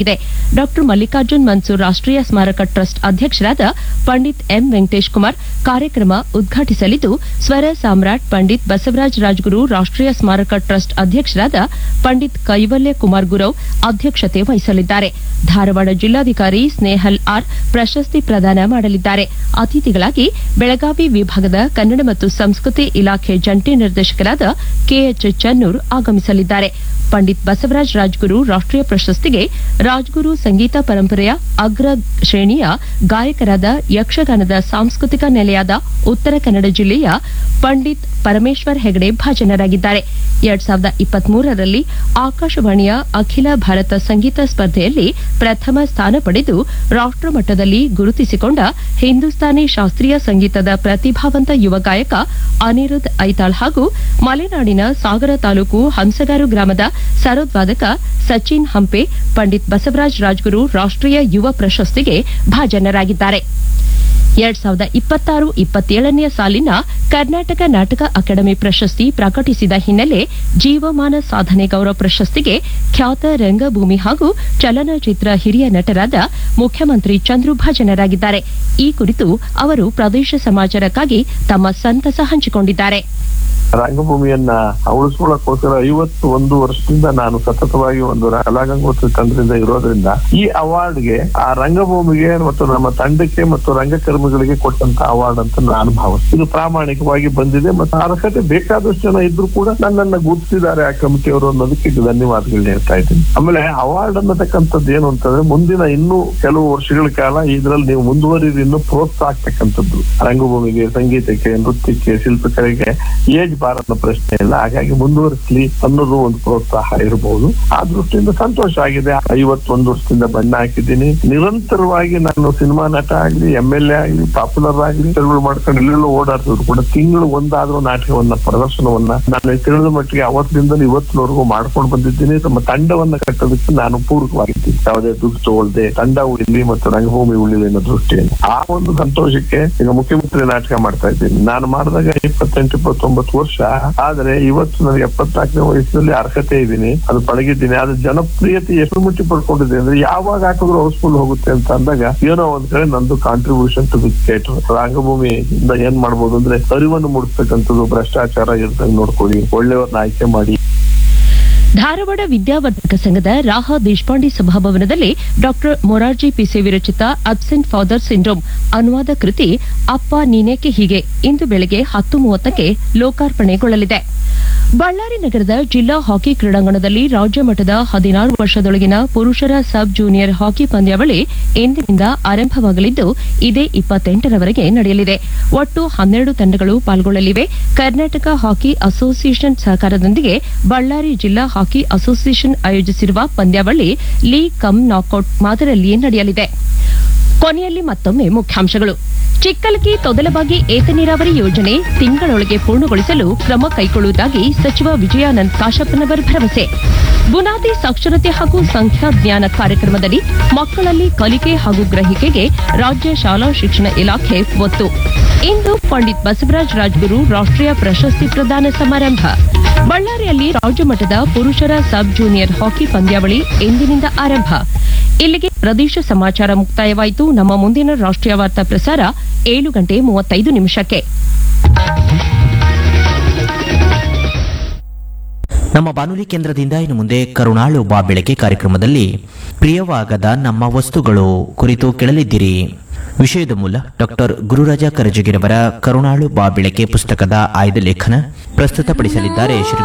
ಇದೆ ಡಾಕ್ಟರ್ ಮಲ್ಲಿಕಾರ್ಜುನ್ ಮನ್ಸೂರ್ ರಾಷ್ಟ್ರೀಯ ಸ್ಮಾರಕ ಟ್ರಸ್ಟ್ ಅಧ್ಯಕ್ಷರಾದ ಪಂಡಿತ್ ಎಂ ವೆಂಕಟೇಶ್ ಕುಮಾರ್ ಕಾರ್ಯಕ್ರಮ ಉದ್ಘಾಟಿಸಲಿದ್ದು ಸ್ವರ ಸಾಮ್ರಾಟ್ ಪಂಡಿತ್ ಬಸವರಾಜ ರಾಜಗುರು ರಾಷ್ಟ್ರೀಯ ಸ್ಮಾರಕ ಟ್ರಸ್ಟ್ ಅಧ್ಯಕ್ಷರಾದ ಪಂಡಿತ್ ಕೈವಲ್ಯ ಕುಮಾರ್ ಗುರವ್ ಅಧ್ಯಕ್ಷತೆ ವಹಿಸಲಿದ್ದಾರೆ ಧಾರವಾಡ ಜಿಲ್ಲಾಧಿಕಾರಿ ಸ್ನೇಹಲ್ ಆರ್ ಪ್ರಶಸ್ತಿ ಪ್ರದಾನ ಮಾಡಲಿದ್ದಾರೆ ಅತಿಥಿಗಳಾಗಿ ಬೆಳಗಾವಿ ವಿಭಾಗದ ಕನ್ನಡ ಮತ್ತು ಸಂಸ್ಕೃತಿ ಇಲಾಖೆ ಜಂಟಿ ನಿರ್ದೇಶಕರಾದ ಕೆಎಚ್ ಚನ್ನೂರ್ ಆಗಮಿಸಲಿದ್ದಾರೆ ಪಂಡಿತ್ ಬಸವರಾಜ ರಾಜ್ಗುರು ರಾಷ್ಟ್ರೀಯ ಪ್ರಶಸ್ತಿಗೆ ರಾಜ್ಗುರು ಸಂಗೀತ ಪರಂಪರೆಯ ಅಗ್ರ ಶ್ರೇಣಿಯ ಗಾಯಕರಾದ ಯಕ್ಷಗಾನದ ಸಾಂಸ್ಕೃತಿಕ ನೆಲೆಯಾದ ಉತ್ತರ ಕನ್ನಡ ಜಿಲ್ಲೆಯ ಪಂಡಿತ್ ಪರಮೇಶ್ವರ್ ಹೆಗಡೆ ಭಾಜನರಾಗಿದ್ದಾರೆ ಎರಡ್ ಸಾವಿರದ ಇಪ್ಪತ್ಮೂರರಲ್ಲಿ ಆಕಾಶವಾಣಿಯ ಅಖಿಲ ಭಾರತ ಸಂಗೀತ ಸ್ಪರ್ಧೆಯಲ್ಲಿ ಪ್ರಥಮ ಸ್ಥಾನ ಪಡೆದು ರಾಷ್ಟ್ರಮಟ್ಟದಲ್ಲಿ ಗುರುತಿಸಿಕೊಂಡ ಹಿಂದೂಸ್ತಾನಿ ಶಾಸ್ತ್ರೀಯ ಸಂಗೀತದ ಪ್ರತಿಭಾವಂತ ಯುವ ಗಾಯಕ ಅನಿರುದ್ಧ್ ಐತಾಳ್ ಹಾಗೂ ಮಲೆನಾಡಿನ ಸಾಗರ ತಾಲೂಕು ಹಂಸಗಾರು ಗ್ರಾಮದ ಸರೋದ್ವಾದಕ ಸಚಿನ್ ಹಂಪೆ ಪಂಡಿತ್ ಬಸವರಾಜ ರಾಜ್ಗುರು ರಾಷ್ಟ್ರೀಯ ಯುವ ಪ್ರಶಸ್ತಿಗೆ ಭಾಜನರಾಗಿದ್ದಾರೆ ಎರಡ್ ಸಾವಿರದ ಇಪ್ಪತ್ತಾರು ಇಪ್ಪತ್ತೇಳನೆಯ ಸಾಲಿನ ಕರ್ನಾಟಕ ನಾಟಕ ಅಕಾಡೆಮಿ ಪ್ರಶಸ್ತಿ ಪ್ರಕಟಿಸಿದ ಹಿನ್ನೆಲೆ ಜೀವಮಾನ ಸಾಧನೆ ಗೌರವ ಪ್ರಶಸ್ತಿಗೆ ಖ್ಯಾತ ರಂಗಭೂಮಿ ಹಾಗೂ ಚಲನಚಿತ್ರ ಹಿರಿಯ ನಟರಾದ ಮುಖ್ಯಮಂತ್ರಿ ಚಂದ್ರು ಭಾಜನರಾಗಿದ್ದಾರೆ ಈ ಕುರಿತು ಅವರು ಪ್ರದೇಶ ಸಮಾಚಾರಕ್ಕಾಗಿ ತಮ್ಮ ಸಂತಸ ಹಂಚಿಕೊಂಡಿದ್ದಾರೆ ರಂಗಭೂಮಿಯನ್ನ ಉಳಿಸ್ಕೊಳ್ಳೋಕ್ಕೋಸ್ಕರ ಐವತ್ತು ಒಂದು ವರ್ಷದಿಂದ ನಾನು ಸತತವಾಗಿ ಒಂದು ಕಲಾಗಂಗೋತ್ಸವ ತಂಡದಿಂದ ಇರೋದ್ರಿಂದ ಈ ಅವಾರ್ಡ್ಗೆ ಆ ರಂಗಭೂಮಿಗೆ ಮತ್ತು ನಮ್ಮ ತಂಡಕ್ಕೆ ಮತ್ತು ರಂಗಕರ್ಮಿಗಳಿಗೆ ಕೊಟ್ಟಂತ ಅವಾರ್ಡ್ ಅಂತ ನಾನು ಭಾವಿಸ್ತೀನಿ ಇದು ಪ್ರಾಮಾಣಿಕವಾಗಿ ಬಂದಿದೆ ಮತ್ತು ಅರ್ಹತೆ ಬೇಕಾದಷ್ಟು ಜನ ಇದ್ರು ಕೂಡ ನನ್ನನ್ನ ಗುರುತಿಸಿದ್ದಾರೆ ಆ ಕಮಿಟಿಯವರು ಅನ್ನೋದಕ್ಕೆ ಧನ್ಯವಾದಗಳನ್ನ ಹೇಳ್ತಾ ಇದ್ದೀನಿ ಆಮೇಲೆ ಅವಾರ್ಡ್ ಅನ್ನತಕ್ಕಂಥದ್ದು ಏನು ಅಂತಂದ್ರೆ ಮುಂದಿನ ಇನ್ನೂ ಕೆಲವು ವರ್ಷಗಳ ಕಾಲ ಇದ್ರಲ್ಲಿ ನೀವು ಮುಂದುವರಿದು ಇನ್ನೂ ಪ್ರೋತ್ಸಾಹ ಆಗ್ತಕ್ಕಂಥದ್ದು ರಂಗಭೂಮಿಗೆ ಸಂಗೀತಕ್ಕೆ ನೃತ್ಯಕ್ಕೆ ಶಿಲ್ಪಕಲೆಗೆ ಏಜ್ ಬಾರ್ ಅನ್ನೋ ಪ್ರಶ್ನೆ ಇಲ್ಲ ಹಾಗಾಗಿ ಮುಂದುವರಿಸಲಿ ಅನ್ನೋದು ಒಂದು ಪ್ರೋತ್ಸಾಹ ಇರಬಹುದು ಆ ದೃಷ್ಟಿಯಿಂದ ಸಂತೋಷ ಆಗಿದೆ ಐವತ್ತೊಂದು ವರ್ಷದಿಂದ ಬಣ್ಣ ಹಾಕಿದ್ದೀನಿ ನಿರಂತರವಾಗಿ ನಾನು ಸಿನಿಮಾ ನಟ ಆಗ್ಲಿ ಎಂ ಎಲ್ ಎ ಆಗ್ಲಿ ಪಾಪ್ಯುಲರ್ ಆಗ್ಲಿ ಕೆಲವರು ಮಾಡ್ಕೊಂಡು ಎಲ್ಲೆಲ್ಲೋ ಓಡಾಡ್ತಿದ್ರು ಕೂಡ ತಿಂಗಳು ಒಂದಾದ್ರೂ ನಾಟಕವನ್ನ ಪ್ರದರ್ಶನವನ್ನ ನಾನು ತಿಳಿದ ಮಟ್ಟಿಗೆ ಅವತ್ತಿನಿಂದ ಇವತ್ತಿನವರೆಗೂ ಮಾಡ್ಕೊಂಡು ಬಂದಿದ್ದೀನಿ ನಮ್ಮ ತಂಡವನ್ನ ಕಟ್ಟೋದಕ್ಕೆ ನಾನು ಪೂರಕವಾಗಿದ್ದೀನಿ ಯಾವುದೇ ದುಡ್ಡು ತಗೊಳ್ದೆ ತಂಡ ಉಳಿಲಿ ಮತ್ತು ರಂಗಭೂಮಿ ಉಳಿಲಿ ಅನ್ನೋ ದೃಷ್ಟಿಯಲ್ಲಿ ಆ ಒಂದು ಸಂತೋಷಕ್ಕೆ ಈಗ ಮುಖ್ಯಮಂತ್ರಿ ನಾಟಕ ಮಾಡ್ತಾ ಇದ್ದೀನಿ ನಾನು ಮಾಡಿದಾಗ ಇಪ್ಪತ್ತೆಂಟು ಇಪ್ಪತ್ತೊಂಬತ್ತು ವರ್ಷ ಆದ್ರೆ ಇವತ್ತು ನನಗೆ ಎಪ್ಪತ್ನಾಲ್ಕನೇ ವಯಸ್ಸಿನಲ್ಲಿ ಅರ್ಹತೆ ಇದ್ದೀನಿ ಅದು ಪಳಗಿದ್ದೀನಿ ಅದು ಜನಪ್ರಿಯತೆ ಎಷ್ಟು ಮುಚ್ಚಿ ಪಡ್ಕೊಂಡಿದೆ ಅಂದ್ರೆ ಯಾವಾಗ ಹಾಕಿದ್ರು ಹೌಸ್ಫುಲ್ ಹೋಗುತ್ತೆ ಅಂತ ಅಂದಾಗ ಏನೋ ಒಂದ್ ಕಡೆ ನಂದು ಕಾಂಟ್ರಿಬ್ಯೂಷನ್ ಟು ದಿ ಥಿಯೇಟರ್ ರಂಗಭೂಮಿಯಿಂದ ಏನ್ ಮಾಡ್ಬೋದು ಅಂದ್ರೆ ಅರಿವನ್ನು ಮೂಡಿಸ್ತಕ್ಕಂಥದ್ದು ಭ್ರಷ್ಟಾಚಾರ ಇರ್ತಂಗ್ ನೋಡ್ಕೊಳ್ಳಿ ಒಳ್ಳೆಯವ್ರನ್ನ ಆಯ್ಕೆ ಮಾಡಿ ಧಾರವಾಡ ವಿದ್ಯಾವರ್ಧಕ ಸಂಘದ ರಾಹ ದೇಶಪಾಂಡೆ ಸಭಾಭವನದಲ್ಲಿ ಡಾಕ್ಟರ್ ಮೊರಾರ್ಜಿ ಪಿಸೆ ವಿರಚಿತ ಅಬ್ಸೆಂಟ್ ಫಾದರ್ ಸಿಂಡ್ರೋಮ್ ಅನುವಾದ ಕೃತಿ ಅಪ್ಪ ನೀನೇಕೆ ಹೀಗೆ ಇಂದು ಬೆಳಗ್ಗೆ ಹತ್ತು ಮೂವತ್ತಕ್ಕೆ ಲೋಕಾರ್ಪಣೆಗೊಳ್ಳಲಿದೆ ಬಳ್ಳಾರಿ ನಗರದ ಜಿಲ್ಲಾ ಹಾಕಿ ಕ್ರೀಡಾಂಗಣದಲ್ಲಿ ರಾಜ್ಯ ಮಟ್ಟದ ಹದಿನಾರು ವರ್ಷದೊಳಗಿನ ಪುರುಷರ ಸಬ್ ಜೂನಿಯರ್ ಹಾಕಿ ಪಂದ್ಯಾವಳಿ ಇಂದಿನಿಂದ ಆರಂಭವಾಗಲಿದ್ದು ಇದೇ ಇಪ್ಪತ್ತೆಂಟರವರೆಗೆ ನಡೆಯಲಿದೆ ಒಟ್ಟು ಹನ್ನೆರಡು ತಂಡಗಳು ಪಾಲ್ಗೊಳ್ಳಲಿವೆ ಕರ್ನಾಟಕ ಹಾಕಿ ಅಸೋಸಿಯೇಷನ್ ಸಹಕಾರದೊಂದಿಗೆ ಬಳ್ಳಾರಿ ಜಿಲ್ಲಾ ಹಾಕಿ ಅಸೋಸಿಯೇಷನ್ ಆಯೋಜಿಸಿರುವ ಪಂದ್ಯಾವಳಿ ಲೀಗ್ ಕಮ್ ನಾಕೌಟ್ ಮಾದರಿಯಲ್ಲಿಯೇ ನಡೆಯಲಿದೆ ಕೊನೆಯಲ್ಲಿ ಮತ್ತೊಮ್ಮೆ ಮುಖ್ಯಾಂಶಗಳು ಚಿಕ್ಕಲಗಿ ತೊದಲಬಾಗಿ ಏತ ನೀರಾವರಿ ಯೋಜನೆ ತಿಂಗಳೊಳಗೆ ಪೂರ್ಣಗೊಳಿಸಲು ಕ್ರಮ ಕೈಗೊಳ್ಳುವುದಾಗಿ ಸಚಿವ ವಿಜಯಾನಂದ್ ಕಾಶಪ್ಪನವರ್ ಭರವಸೆ ಬುನಾದಿ ಸಾಕ್ಷರತೆ ಹಾಗೂ ಸಂಖ್ಯಾ ಜ್ಞಾನ ಕಾರ್ಯಕ್ರಮದಲ್ಲಿ ಮಕ್ಕಳಲ್ಲಿ ಕಲಿಕೆ ಹಾಗೂ ಗ್ರಹಿಕೆಗೆ ರಾಜ್ಯ ಶಾಲಾ ಶಿಕ್ಷಣ ಇಲಾಖೆ ಒತ್ತು ಇಂದು ಪಂಡಿತ್ ಬಸವರಾಜ ರಾಜ್ಗುರು ರಾಷ್ಟ್ರೀಯ ಪ್ರಶಸ್ತಿ ಪ್ರದಾನ ಸಮಾರಂಭ ಬಳ್ಳಾರಿಯಲ್ಲಿ ರಾಜ್ಯ ಮಟ್ಟದ ಪುರುಷರ ಸಬ್ ಜೂನಿಯರ್ ಹಾಕಿ ಪಂದ್ಯಾವಳಿ ಇಂದಿನಿಂದ ಆರಂಭ ಇಲ್ಲಿಗೆ ಪ್ರದೇಶ ಸಮಾಚಾರ ಮುಕ್ತಾಯವಾಯಿತು ನಮ್ಮ ಮುಂದಿನ ರಾಷ್ಟ್ರೀಯ ವಾರ್ತಾ ಪ್ರಸಾರ ಏಳು ಗಂಟೆ ಮೂವತ್ತೈದು ನಿಮಿಷಕ್ಕೆ ನಮ್ಮ ಬಾನುಲಿ ಕೇಂದ್ರದಿಂದ ಇನ್ನು ಮುಂದೆ ಕರುಣಾಳು ಬಾ ಬೆಳಕೆ ಕಾರ್ಯಕ್ರಮದಲ್ಲಿ ಪ್ರಿಯವಾಗದ ನಮ್ಮ ವಸ್ತುಗಳು ಕುರಿತು ಕೇಳಲಿದ್ದೀರಿ ವಿಷಯದ ಮೂಲ ಡಾಕ್ಟರ್ ಗುರುರಾಜ ಕರಜಗಿರವರ ಕರುಣಾಳು ಬಾ ಬೆಳಕೆ ಪುಸ್ತಕದ ಆಯ್ದ ಲೇಖನ ಪ್ರಸ್ತುತಪಡಿಸಲಿದ್ದಾರೆ ಶ್ರೀ